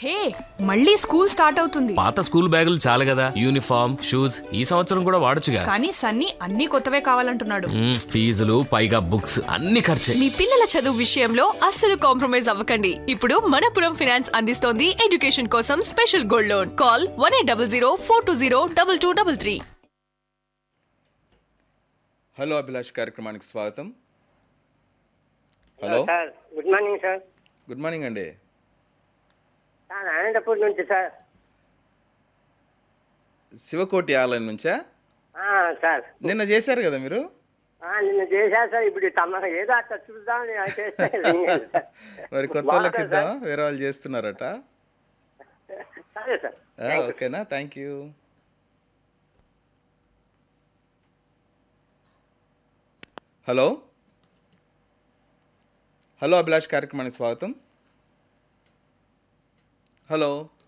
హే మళ్ళీ school start అవుతుంది పాత స్కూల్ బ్యాగులు చాలు కదా యూనిఫామ్ షూస్ ఈ సంవత్సరం కూడా వాడొచ్చుగా కానీ సన్నీ అన్ని కొత్తవే కావాలంటున్నాడు మ్మ్, ఫీజులు పైగా బుక్స్ అన్ని ఖర్చే మీ పిల్లల చదువు విషయంలో అస్సలు కాంప్రమైజ్ అవ్వకండి ఇప్పుడు మనపురం ఫైనాన్స్ అందిస్తోంది ఎడ్యుకేషన్ కోసం special gold loan call one eight double zero four two zero double two double three hello Abhilash కార్యక్రమానికి స్వాగతం hello sir good morning sir good morning అండి సార్ అనంతపూర్ నుంచి సార్ శివకోటి ఆలయం నుంచా ఆ, సార్ నిన్న చేశారు కదా మీరు ఆ, నిన్న చేశా సార్ ఇప్పుడు తమ ఏదో అట్లా చూద్దామని అది చేస్తే రింగేది సార్. మరి కొత్త వాళ్ళకి బాగుందా ఇద్దామా వేరే వాళ్ళు చేస్తున్నారట సార్? సరే సార్ ఆ, ఓకేనా thank you hello hello Abhilash కార్యక్రమానికి స్వాగతం hello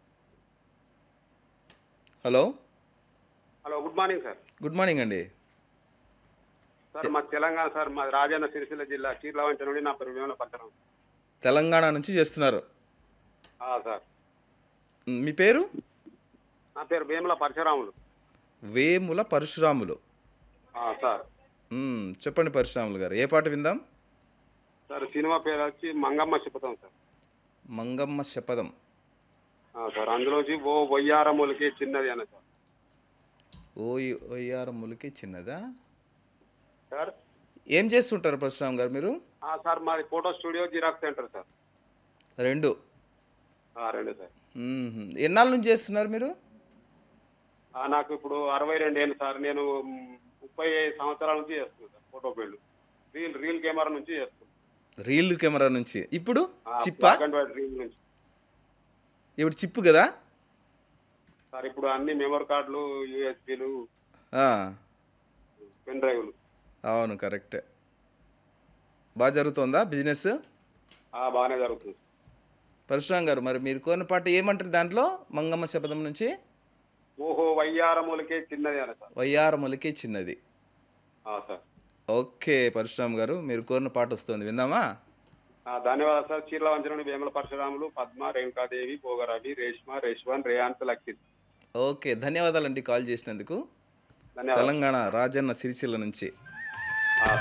hello hello good morning sir good morning అండి సార్ మా తెలంగాణ సార్ మా రాజన్న సిరిసిల్ల జిల్లా చీర్లవంచ నుండి నా పేరు వేముల పట్టణం తెలంగాణ నుంచి చేస్తున్నారు ఆ, సార్ మ్, మీ పేరు నా పేరు వేముల పరశురాములు వేముల పరశురాములు ఆ, సార్ మ్, చెప్పండి పరశురాములు గారు ఏ పాట విందాం సార్ సినిమా పేరు వచ్చి మంగమ్మ చెప్పుతాం సార్ మంగమ్మ శపథం ఆ, సార్ అందులోంచి ఓ వయ్యారములకి చిన్నది అన్న సార్ ఓయ్ ఒయ్యారములకి చిన్నదా సార్ ఏం చేస్తుంటారు పరశురామ్ గారు మీరు ఆ, సార్ మాది photo studio xerox centre sir రెండు ఆ, రెండు సార్ మ్మ్. ఎన్నాళ్ళ నుంచి చేస్తున్నారు మీరు ఆ, నాకు ఇప్పుడు అరవై రెండు ఏళ్ళు సార్ నేను మ్, ముప్పై ఐదు సంవత్సరాల నుంచి చేస్తున్నాను sir photo field reel reel camera నుంచి చేస్తున్నాను రీల్ కెమెరా నుంచి ఇప్పుడు ఆ, చిప్పా బ్లాక్ అండ్ వైట్ రీల్ నుంచి ఇప్పుడు చిప్పు కదా సార్ ఇప్పుడు అన్ని మెమరీ కార్డులు యూఎస్బీలు ఆ, పెన్ డ్రైవ్లు అవును కరెక్టే బాగా జరుగుతుందా బిజినెస్ ఆ, బాగానే జరుగుతుంది పరశురామ్ గారు మరి మీరు కోరిన పాట ఏమంటారు దాంట్లో మంగమ్మ శపథం నుంచి ఓహో వయ్యారములకే చిన్నది అన్న సార్ వయ్యారములకి చిన్నది ఆ, సార్ ఓకే పరశురామ్ గారు మీరు కోరిన పాట వస్తుంది విందామా ఆ, ధన్యవాదాలు సార్ చీర్లవంచ నుండి వేముల పరశురాములు పద్మ రేణుకాదేవి పోగరవి రేష్మ రేష్వన్ రేయాంత్ లక్షిత్ ఓకే ధన్యవాదాలండి కాల్ చేసినందుకు ధన్యవాదాలు తెలంగాణ రాజన్న సిరిసిల్ల నుంచి